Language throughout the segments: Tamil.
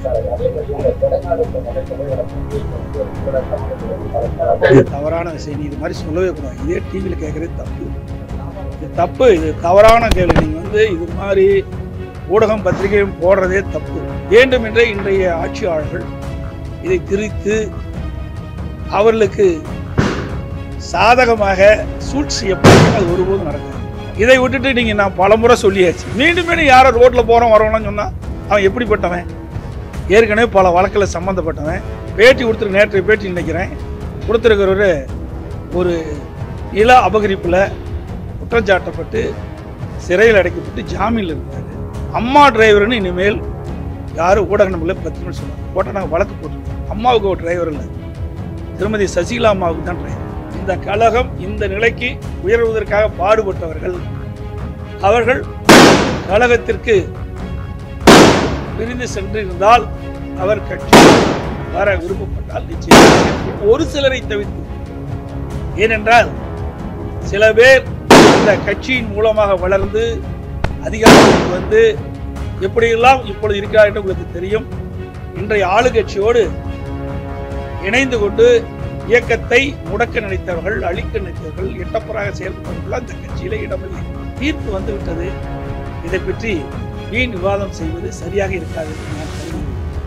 இது தவறான விஷயம் நீ இது மாதிரி சொல்லவே கூடாது இதே டிவியில் கேட்குறது தப்பு இது தப்பு இது தவறான கேள்வி நீங்கள் வந்து இது மாதிரி ஊடகம் பத்திரிகையும் போடுறதே தப்பு வேண்டுமென்றே இன்றைய ஆட்சியாளர்கள் இதை திரித்து அவர்களுக்கு சாதகமாக சூழ்ச்சி செய்யப்பட்டு அது ஒருபோதும் நடக்காது இதை விட்டுட்டு நீங்க நான் பலமுறை சொல்லியாச்சு மீண்டும் மீண்டும் யாரோ ரோட்ல போறோம் வரோம்னு சொன்னா அவன் எப்படிப்பட்டவன் ஏற்கனவே பல வழக்கில் சம்மந்தப்பட்டவன் பேட்டி கொடுத்துரு நேற்றைய பேட்டி நினைக்கிறேன் கொடுத்துருக்கிறவர் ஒரு நில அபகரிப்பில் குற்றஞ்சாட்டப்பட்டு சிறையில் அடைக்கப்பட்டு ஜாமீனில் இருந்தார் அம்மா டிரைவர்னு இனிமேல் யாரும் ஊடக நம்பரில் பத்து நிமிஷம் சொன்னாங்க போட்டால் நாங்கள் வழக்கு போட்டிருக்கோம் அம்மாவுக்கு ஒரு டிரைவர் இல்லை திருமதி சசிகலா அம்மாவுக்கு தான் டிரைவர் இந்த கழகம் இந்த நிலைக்கு உயர்வதற்காக பாடுபட்டவர்கள் அவர்கள் கழகத்திற்கு பிரிந்து சென்றிருந்தால் அவர் கட்சி வர விருப்பப்பட்டால் நிச்சயம் ஒரு சிலரை தவிர்த்து ஏனென்றால் சில பேர் இந்த கட்சியின் மூலமாக வளர்ந்து அதிகாரத்துக்கு வந்து எப்படியெல்லாம் இப்பொழுது இருக்கிறார் என்று உங்களுக்கு தெரியும் இன்றைய ஆளுங்கட்சியோடு இணைந்து கொண்டு இயக்கத்தை முடக்க நினைத்தவர்கள் அழிக்க நினைத்தவர்கள் எட்டப்பராக செயல்பட்டவர்கள் அந்த கட்சியிலே இடமில்லை தீர்ப்பு வந்துவிட்டது இதை பற்றி வீண் விவாதம் செய்வது சரியாக இருக்காது என்று நான் கருதுகிறேன்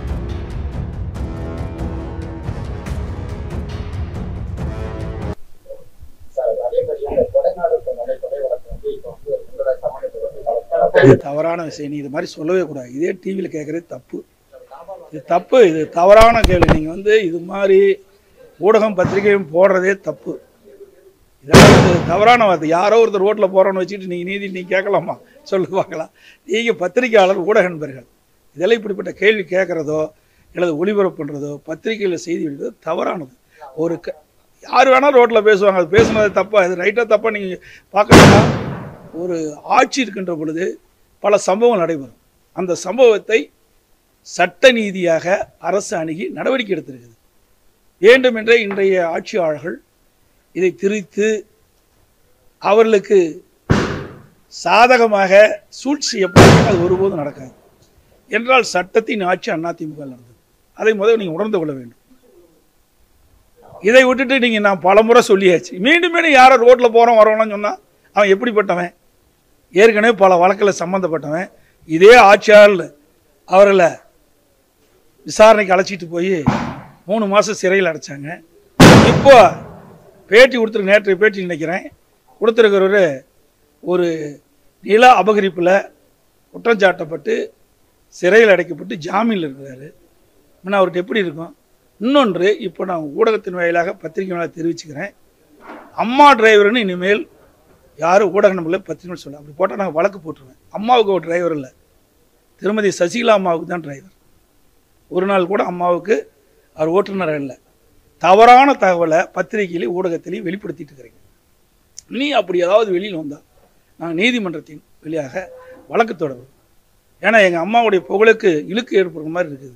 இது தவறான விஷயம் நீ இது மாதிரி சொல்லவே கூடாது இதே டிவியில் கேட்குறது தப்பு இது தப்பு இது தவறான கேள்வி நீங்கள் வந்து இது மாதிரி ஊடகம் பத்திரிகையும் போடுறதே தப்பு இதெல்லாம் வந்து தவறான வார்த்தை யாரோ ஒருத்தர் ரோட்டில் போகிறோன்னு வச்சுட்டு நீங்கள் நீதி நீ கேட்கலாமா சொல்லு பார்க்கலாம் நீங்கள் பத்திரிகையாளர் ஊடக நண்பர்கள் இதெல்லாம் இப்படிப்பட்ட கேள்வி கேட்குறதோ அல்லது ஒளிபரப்பு பண்ணுறதோ பத்திரிகையில் செய்தி வெளியிடுறதோ தவறானது ஒரு க யார் வேணாலும் ரோட்டில் பேசுவாங்க அது பேசுனது தப்பா இது ரைட்டாக தப்பாக நீங்கள் பார்க்கணும்னா ஒரு ஆட்சி இருக்கின்ற பொழுது பல சம்பவங்கள் நடைபெறும் அந்த சம்பவத்தை சட்ட நீதியாக அரசு அணுகி நடவடிக்கை எடுத்திருக்குது வேண்டுமென்றே இன்றைய ஆட்சியாளர்கள் இதை திரித்து அவர்களுக்கு சாதகமாக சூழ்ச்சி செய்யப்பட்டு அது ஒருபோதும் நடக்காது என்றால் சட்டத்தின் ஆட்சி அதிமுக நடந்தது அதை முதல் நீங்கள் உணர்ந்து கொள்ள வேண்டும் இதை விட்டுட்டு நீங்கள் நான் பலமுறை சொல்லியாச்சு மீண்டும் மீண்டும் யாரோ ரோட்டில் போகிறோம் வரோம்னு சொன்னால் அவன் எப்படிப்பட்டவன் ஏற்கனவே பல வழக்கில் சம்மந்தப்பட்டவன் இதே ஆட்சியாளர் அவர்களை விசாரணைக்கு அழைச்சிட்டு போய் மூணு மாதம் சிறையில் அடைச்சாங்க இப்போ பேட்டி கொடுத்துரு நேற்றைய பேட்டி நினைக்கிறேன் கொடுத்துருக்கிறவர் ஒரு நில அபகரிப்பில் குற்றஞ்சாட்டப்பட்டு சிறையில் அடைக்கப்பட்டு ஜாமீனில் இருக்கிறாரு முன்ன அவர்கிட்ட எப்படி இருக்கும் இன்னொன்று இப்போ நான் ஊடகத்தின் வாயிலாக பத்திரிகை வாயிலாக தெரிவிச்சுக்கிறேன் அம்மா டிரைவர்னு இனிமேல் யாரும் ஊடக நம்பரில் பத்து நிமிஷம் சொல்ல அப்படி போட்டால் நான் வழக்கு போட்டுருவேன் அம்மாவுக்கு ஒரு டிரைவர் இல்லை திருமதி சசிகலா அம்மாவுக்கு தான் டிரைவர் ஒரு நாள் கூட அம்மாவுக்கு அவர் ஓட்டுநர் இல்லை தவறான தகவலை பத்திரிகையிலையும் ஊடகத்திலையும் வெளிப்படுத்திட்டு இருக்கிறீங்க நீ அப்படி ஏதாவது வெளியில் வந்தால் நாங்கள் நீதிமன்றத்தின் வழியாக வழக்கு தொடரும் ஏன்னா எங்கள் அம்மாவுடைய புகழுக்கு இழுக்கு ஏற்படுற மாதிரி இருக்குது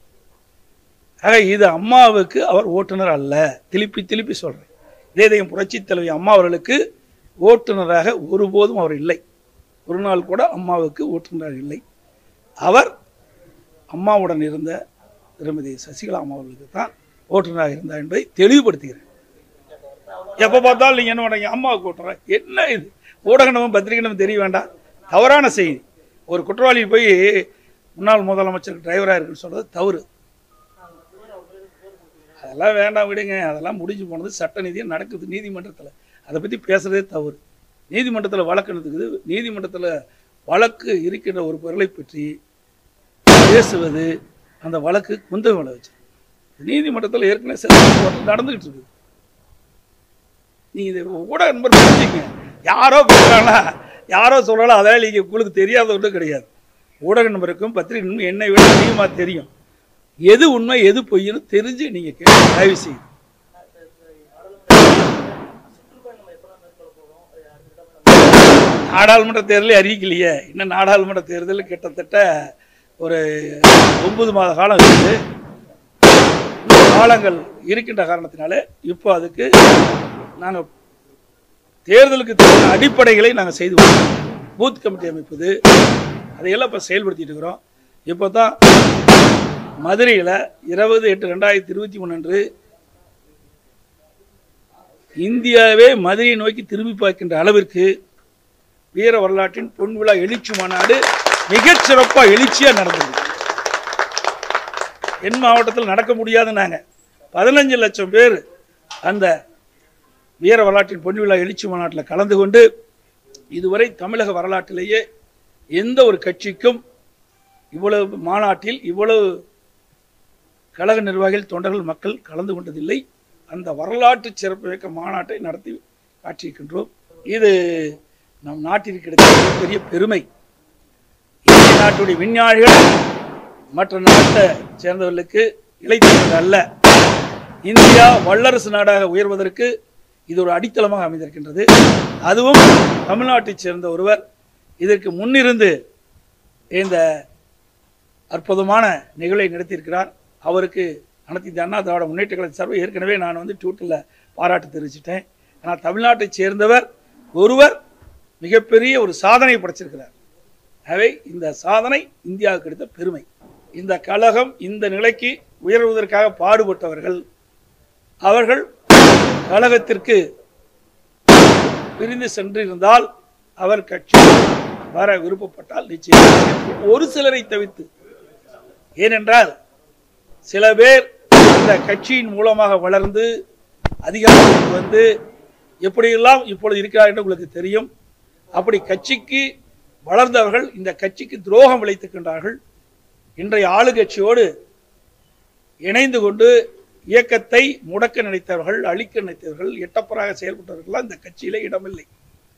ஆக இது அம்மாவுக்கு அவர் ஓட்டுநர் அல்ல திருப்பி திருப்பி சொல்கிறேன் இதே என் புரட்சி தலைவி அம்மா அவர்களுக்கு ஓட்டுநராக ஒருபோதும் அவர் இல்லை ஒரு நாள் கூட அம்மாவுக்கு ஓட்டுநர் இல்லை அவர் அம்மாவுடன் இருந்த திருமதி சசிகலா அம்மா அவர்களுக்கு தான் ஓட்டுநராக இருந்தார் என்பதை தெளிவுபடுத்துகிறேன் எப்போ பார்த்தாலும் நீங்கள் என்ன பண்ணுறீங்க அம்மாவுக்கு ஓட்டுறேன் என்ன இது ஊடகமும் பத்திரிகையும் தெரிய வேண்டாம் தவறான செய்தி ஒரு குற்றவாளி போய் முன்னாள் முதலமைச்சருக்கு டிரைவராக இருக்குன்னு சொல்றது தவறு அதெல்லாம் வேண்டாம் விடுங்க அதெல்லாம் முடிஞ்சு போனது சட்ட நீதியம் நடக்குது நீதிமன்றத்தில் அதை பற்றி பேசுகிறதே தவறு நீதிமன்றத்தில் வழக்கு நடக்குது நீதிமன்றத்தில் வழக்கு இருக்கின்ற ஒரு பொருளை பற்றி பேசுவது அந்த வழக்கு குந்தகம் விளைவிச்சு நீதிமன்றத்தில் ஏற்கனவே சில சம்பவங்கள் நடந்துகிட்டு இருக்குது நீங்க இதை ஊடக நண்பர் புரிஞ்சுங்க யாரோ பேசுறாங்களா யாரோ சொல்லலாம் அதெல்லாம் நீங்க உங்களுக்கு தெரியாத ஒன்றும் கிடையாது ஊடக நண்பருக்கும் பத்திரிகை நண்பருக்கும் என்னை விட அதிகமாக தெரியும் எது உண்மை எது பொய்ன்னு தெரிஞ்சு நீங்க கேட்டு தயவு செய்யுங்க நாடாளுமன்ற தேர்தலே அறிவிக்கலையே இன்னும் நாடாளுமன்ற தேர்தல் கிட்டத்தட்ட ஒரு ஒன்பது மாத காலம் இருக்குது இன்னும் காலங்கள் இருக்கின்ற காரணத்தினால இப்போ அதுக்கு நாங்கள் தேர்தலுக்கு தேவையான அடிப்படைகளை நாங்கள் செய்து வருகிறோம் பூத் கமிட்டி அமைப்பது அதையெல்லாம் இப்போ செயல்படுத்திட்டு இருக்கிறோம் இப்போ தான் மதுரையில் இருபது எட்டு ரெண்டாயிரத்தி இருபத்தி மூணு அன்று இந்தியாவே மதுரையை நோக்கி திரும்பி பார்க்கின்ற அளவிற்கு வீர வரலாற்றின் பொன் விழா எழுச்சி மாநாடு மிகச் சிறப்பாக எழுச்சியாக நடந்தது என் மாவட்டத்தில் நடக்க முடியாதுன்னாங்க பதினஞ்சு லட்சம் பேர் அந்த வீர வரலாற்றின் பொன் விழா எழுச்சி மாநாட்டில் கலந்து கொண்டு இதுவரை தமிழக வரலாற்றிலேயே எந்த ஒரு கட்சிக்கும் இவ்வளவு மாநாட்டில் இவ்வளவு கழக நிர்வாகிகள் தொண்டர்கள் மக்கள் கலந்து கொண்டதில்லை அந்த வரலாற்று சிறப்புமிக்க மாநாட்டை நடத்தி காட்டியிருக்கின்றோம் இது நம் நாட்டிற்கு கிடைத்த மிகப்பெரிய பெருமை இந்திய நாட்டுடைய விஞ்ஞானிகள் மற்ற நாட்டை சேர்ந்தவர்களுக்கு இழைத்தது அல்ல இந்தியா வல்லரசு நாடாக உயர்வதற்கு இது ஒரு அடித்தளமாக அமைந்திருக்கின்றது அதுவும் தமிழ்நாட்டைச் சேர்ந்த ஒருவர் இதற்கு முன்னிருந்து இந்த அற்புதமான நிகழ்வை நடத்தியிருக்கிறார் அவருக்கு அனைத்து இந்திய அண்ணா திராவிட முன்னேற்ற கழக சார்பில் ஏற்கனவே நான் வந்து ட்விட்டரில் பாராட்டு தெரிவிச்சிட்டேன் ஆனால் தமிழ்நாட்டைச் சேர்ந்தவர் ஒருவர் மிகப்பெரிய ஒரு சாதனை படைச்சிருக்கிறார் ஆகவே இந்த சாதனை இந்தியாவுக்கு கிடைத்த பெருமை இந்த கழகம் இந்த நிலைக்கு உயர்வதற்காக பாடுபட்டவர்கள் அவர்கள் கழகத்திற்கு பிரிந்து சென்றிருந்தால் அவர் கட்சி வர விருப்பப்பட்டால் நிச்சயம் ஒரு சிலரை தவிர்த்து ஏனென்றால் சில பேர் இந்த கட்சியின் மூலமாக வளர்ந்து அதிகாரத்துக்கு வந்து எப்படியெல்லாம் இப்பொழுது இருக்கிறார் என்று உங்களுக்கு தெரியும் அப்படி கட்சிக்கு வளர்ந்தவர்கள் இந்த கட்சிக்கு துரோகம் விளைத்துக்கின்றார்கள் இன்றைய ஆளுகட்சியோடு இணைந்து கொண்டு இயக்கத்தை முடக்க நினைத்தவர்கள் அழிக்க நினைத்தவர்கள் எட்டப்பராக செயல்பட்டவர்கள்லாம் இந்த கட்சியிலே இடமில்லை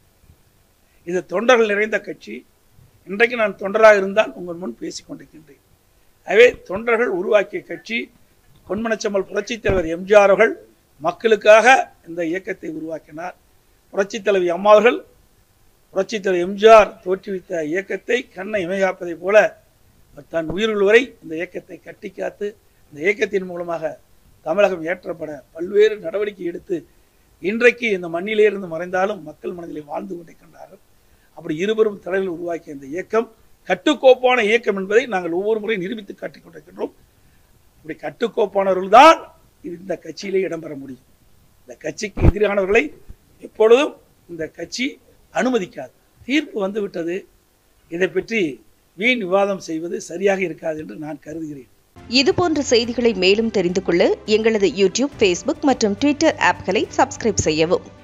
இது தொண்டர்கள் நிறைந்த கட்சி இன்றைக்கு நான் தொண்டராக இருந்தால் உங்கள் முன் பேசிக் கொண்டிருக்கின்றேன் எனவே தொண்டர்கள் உருவாக்கிய கட்சி பொன்மனச்சம்மல் புரட்சித் தலைவர் எம்ஜிஆர் அவர்கள் மக்களுக்காக இந்த இயக்கத்தை உருவாக்கினார் புரட்சித் தலைவி அம்மா அவர்கள் புரட்சித் தலைவர் எம்ஜிஆர் தோற்றுவித்த இயக்கத்தை கண்ணை இமைகாப்பதைப் போல தன் உயிர்கள் வரை இந்த இயக்கத்தை கட்டி காத்து இந்த இயக்கத்தின் மூலமாக தமிழகம் ஏற்றப்பட பல்வேறு நடவடிக்கை எடுத்து இன்றைக்கு இந்த மண்ணிலே இருந்து மறைந்தாலும் மக்கள் மனதிலே வாழ்ந்து கொண்டிருக்கின்றார்கள் அப்படி இருவரும் தலைவர்கள் உருவாக்கிய இந்த இயக்கம் கட்டுக்கோப்பான இயக்கம் என்பதை நாங்கள் ஒவ்வொரு முறையும் நிரூபித்து காட்டிக் கொண்டிருக்கின்றோம் இப்படி கட்டுக்கோப்பானவர்கள் தான் இந்த கட்சியிலே இடம்பெற முடியும் இந்த கட்சிக்கு எதிரானவர்களை எப்பொழுதும் இந்த கட்சி அனுமதிக்காது தீர்ப்பு வந்து விட்டது இதை பற்றி வீண் விவாதம் செய்வது சரியாக இருக்காது என்று நான் கருதுகிறேன் இதுபோன்ற செய்திகளை மேலும் தெரிந்து கொள்ள எங்களது யூடியூப் ஃபேஸ்புக் மற்றும் ட்விட்டர் ஆப்களை சப்ஸ்கிரைப் செய்யவும்